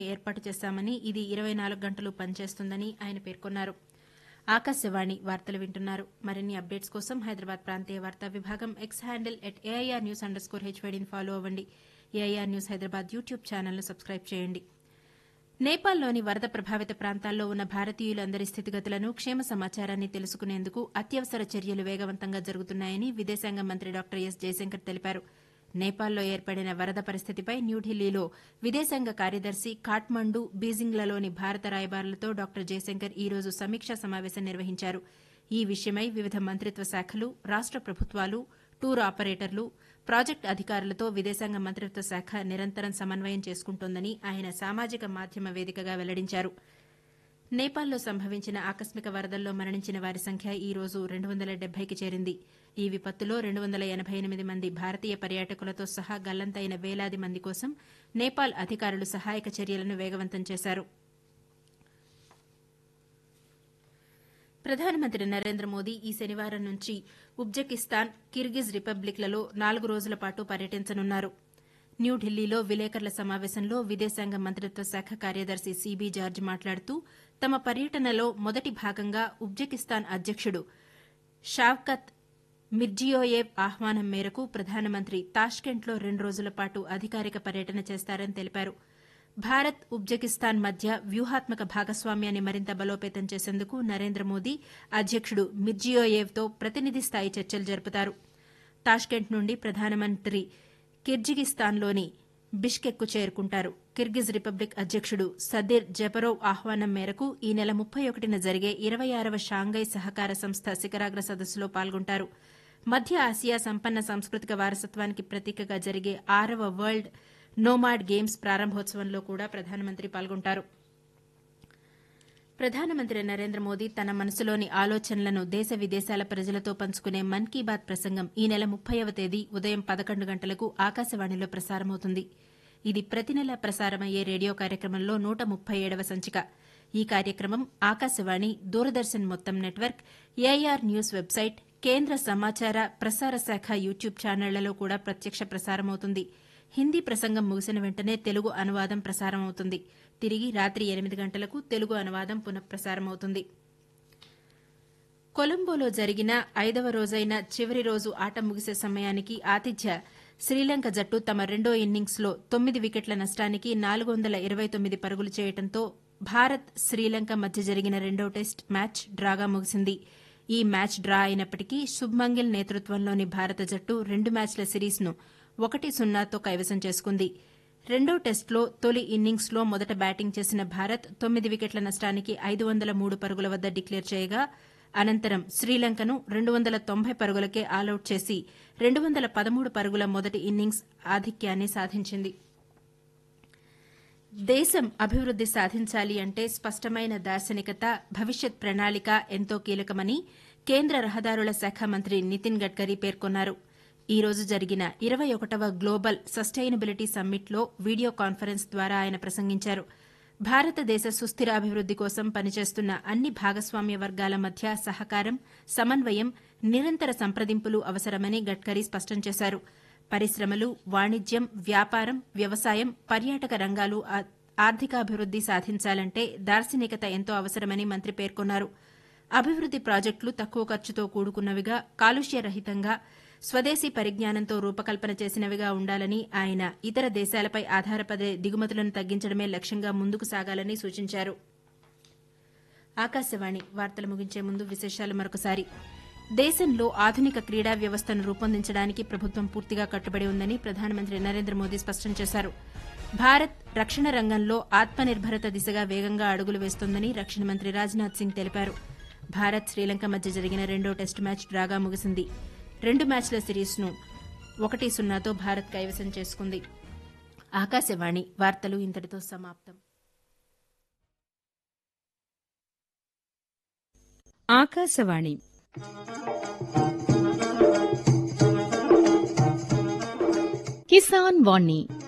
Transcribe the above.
ఏర్పాటు చేశామని ఇది ఇరవై నాలుగు గంటలు పనిచేస్తుందని ఆయన పేర్కొన్నారు ఆకాశవాణి వార్తలు వింటున్నారు మరిన్ని అప్డేట్స్ కోసం హైదరాబాద్ ప్రాంతీయ వార్తా విభాగం X handle at AIR news underscore హెచ్వైడీని ఫాలో అవ్వండి ఏఐఆర్ న్యూస్ హైదరాబాద్ యూట్యూబ్ ఛానల్ను సబ్స్క్రైబ్ చేయండి నేపాల్లోని వరద ప్రభావిత ప్రాంతాల్లో ఉన్న భారతీయులందరి స్థితిగతులను క్షేమ సమాచారాన్ని తెలుసుకునేందుకు అత్యవసర చర్యలు వేగవంతంగా జరుగుతున్నాయని విదేశాంగ మంత్రి డాక్టర్ ఎస్ జయశంకర్ తెలిపారు నేపాల్లో ఏర్పడిన వరద పరిస్థితిపై న్యూఢిల్లీలో విదేశాంగ కార్యదర్శి కాఠ్మండు బీజింగ్లలోని భారత రాయబారులతో డాక్టర్ జయశంకర్ ఈ రోజు సమీక్షా సమావేశం నిర్వహించారు ఈ విషయమై వివిధ మంత్రిత్వ శాఖలు రాష్ట ప్రభుత్వాలు టూర్ ఆపరేటర్లు ప్రాజెక్టు అధికారులతో విదేశాంగ మంత్రిత్వ శాఖ నిరంతరం సమన్వయం చేసుకుంటోందని ఆయన సామాజిక మాధ్యమ వేదికగా వెల్లడించారు నేపాల్లో సంభవించిన ఆకస్మిక వరదల్లో మరణించిన వారి సంఖ్య ఈ రోజు రెండు వందల డెబ్బైకి చేరింది ఈ విపత్తులో రెండు వందల ఎనబై ఎనిమిది మంది భారతీయ పర్యాటకులతో సహా గల్లంతైన వేలాది మంది కోసం నేపాల్ అధికారులు సహాయక చర్యలను వేగవంతం చేశారు ప్రధానమంత్రి నరేంద్ర మోదీ ఈ శనివారం నుంచి ఉజ్బెకిస్తాన్ కిర్గిజ్ రిపబ్లిక్లలో నాలుగు రోజుల పాటు పర్యటించనున్నారు న్యూఢిల్లీలో విలేకరుల సమావేశంలో విదేశాంగ మంత్రిత్వ శాఖ కార్యదర్శి సీబీ జార్జ్ మాట్లాడుతూ తమ పర్యటనలో మొదటి భాగంగా ఉజ్బెకిస్తాన్ అధ్యకుడు షావ్కత్ మిర్జియోయేవ్ ఆహ్వానం మేరకు ప్రధానమంత్రి తాష్కెంట్లో రెండు రోజుల పాటు అధికారిక పర్యటన చేస్తారని తెలిపారు భారత్ ఉజ్బెకిస్తాన్ మధ్య వ్యూహాత్మక భాగస్వామ్యాన్ని మరింత బలోపేతం చేసేందుకు నరేంద్ర మోదీ అధ్యకుడు మిర్జియోయేవ్తో ప్రతినిధి స్థాయి చర్చలు జరుపుతారు తాష్కెంట్ నుండి ప్రధానమంత్రి కిర్జిగిస్తాన్లోని బిష్కెక్కు చేరుకుంటారు కిర్గిజ్ రిపబ్లిక్ అధ్యకుడు సదిర్ జెపరోవ్ ఆహ్వానం మేరకు ఈ నెల ముప్పై ఒకటిన జరిగే ఇరవై ఆరవ షాంఘై సహకార సంస్థ శిఖరాగ్ర సదస్సులో పాల్గొంటారు మధ్య ఆసియా సంపన్న సాంస్కృతిక వారసత్వానికి ప్రతీకగా జరిగే ఆరవ వరల్డ్ నోమాడ్ గేమ్స్ ప్రారంభోత్సవంలో కూడా ప్రధానమంత్రి పాల్గొంటారు ప్రధానమంత్రి నరేంద్ర మోదీ తన మనసులోని ఆలోచనలను దేశ విదేశాల ప్రజలతో పంచుకునే మన్ కీ బాత్ ప్రసంగం ఈ నెల ముప్పైవ తేదీ ఉదయం పదకొండు గంటలకు ఆకాశవాణిలో ప్రసారమవుతుంది ఇది ప్రతి నెల ప్రసారమయ్యే రేడియో కార్యక్రమంలో నూట ముప్పై ఏడవ సంచిక ఈ కార్యక్రమం ఆకాశవాణి దూరదర్శన్ మొత్తం నెట్వర్క్ ఏఐఆర్ న్యూస్ వెబ్సైట్ కేంద్ర సమాచార ప్రసార శాఖ యూట్యూబ్ ఛానళ్లలో కూడా ప్రత్యక్ష ప్రసారమవుతుంది హిందీ ప్రసంగం ముగిసిన వెంటనే తెలుగు అనువాదం ప్రసారమవుతుంది తిరిగి రాత్రి ఎనిమిది గంటలకు తెలుగు అనువాదం పునఃప్రసారమవుతుంది కొలంబోలో జరిగిన ఐదవ రోజైన చివరి రోజు ఆట ముగిసే సమయానికి ఆతిథ్య శ్రీలంక జట్టు తమ రెండో ఇన్నింగ్స్లో తొమ్మిది వికెట్ల నష్టానికి నాలుగు వందల ఇరవై తొమ్మిది పరుగులు చేయడంతో భారత్ శ్రీలంక మధ్య జరిగిన రెండో టెస్ట్ మ్యాచ్ డ్రాగా ముగిసింది ఈ మ్యాచ్ డ్రా అయినప్పటికీ శుభ్మంగిల్ నేతృత్వంలోని భారత జట్టు రెండు మ్యాచ్ల సిరీస్ను ఒకటి సున్నాతో కైవసం చేసుకుంది రెండో టెస్టులో తొలి ఇన్నింగ్స్లో మొదట బ్యాటింగ్ చేసిన భారత్ తొమ్మిది వికెట్ల నష్టానికి ఐదు వందల మూడు పరుగుల వద్ద డిక్లేర్ చేయగా అనంతరం శ్రీలంకను రెండు వందల తొంభై పరుగులకే ఆలౌట్ చేసి రెండు వందల పదమూడు పరుగుల మొదటి ఇన్నింగ్స్ ఆధిక్యాన్ని సాధించింది దేశం అభివృద్ది సాధించాలి అంటే స్పష్టమైన దార్శనికత భవిష్యత్ ప్రణాళిక ఎంతో కీలకమని కేంద్ర రహదారుల శాఖ మంత్రి నితిన్ గడ్కరీ పేర్కొన్నారు ఈ రోజు జరిగిన ఇరవై ఒకటవ గ్లోబల్ సస్టైనబిలిటీ సమ్మిట్లో వీడియో కాన్ఫరెన్స్ ద్వారా ఆయన ప్రసంగించారు భారతదేశ సుస్థిరాభివృద్ది కోసం పనిచేస్తున్న అన్ని భాగస్వామ్య వర్గాల మధ్య సహకారం సమన్వయం నిరంతర సంప్రదింపులు అవసరమని గడ్కరీ స్పష్టం చేశారు పరిశ్రమలు వాణిజ్యం వ్యాపారం వ్యవసాయం పర్యాటక రంగాలు ఆర్థికాభివృద్ది సాధించాలంటే దార్శనికత ఎంతో అవసరమని మంత్రి పేర్కొన్నారు అభివృద్ది ప్రాజెక్టులు తక్కువ ఖర్చుతో కూడుకున్నవిగా కాలుష్యరహితంగా స్వదేశీ పరిజ్ఞానంతో రూపకల్పన చేసినవిగా ఉండాలని ఆయన ఇతర దేశాలపై ఆధారపడే దిగుమతులను తగ్గించడమే లక్ష్యంగా ముందుకు సాగాలని సూచించారు ఆకాశవాణి వార్తలు ముగించే ముందు విశేషాలు మరొకసారి దేశంలో ఆధునిక క్రీడా వ్యవస్థను రూపొందించడానికి ప్రభుత్వం పూర్తిగా కట్టుబడి ఉందని ప్రధానమంత్రి నరేంద్ర మోదీ స్పష్టం చేశారు భారత్ రక్షణ రంగంలో ఆత్మనిర్భరత దిశగా వేగంగా అడుగులు వేస్తోందని రక్షణ మంత్రి రాజ్నాథ్ సింగ్ తెలిపారు భారత్ శ్రీలంక మధ్య జరిగిన రెండో టెస్టు మ్యాచ్ డ్రాగా ముగిసింది రెండు మ్యాచ్ల సిరీస్ను ఒకటి సున్నాతో భారత్ కైవసం చేసుకుంది ఆకాశవాణి వార్తలు ఇంతటితో సమాప్తం ఆకాశవాణి కిసాన్ వాణి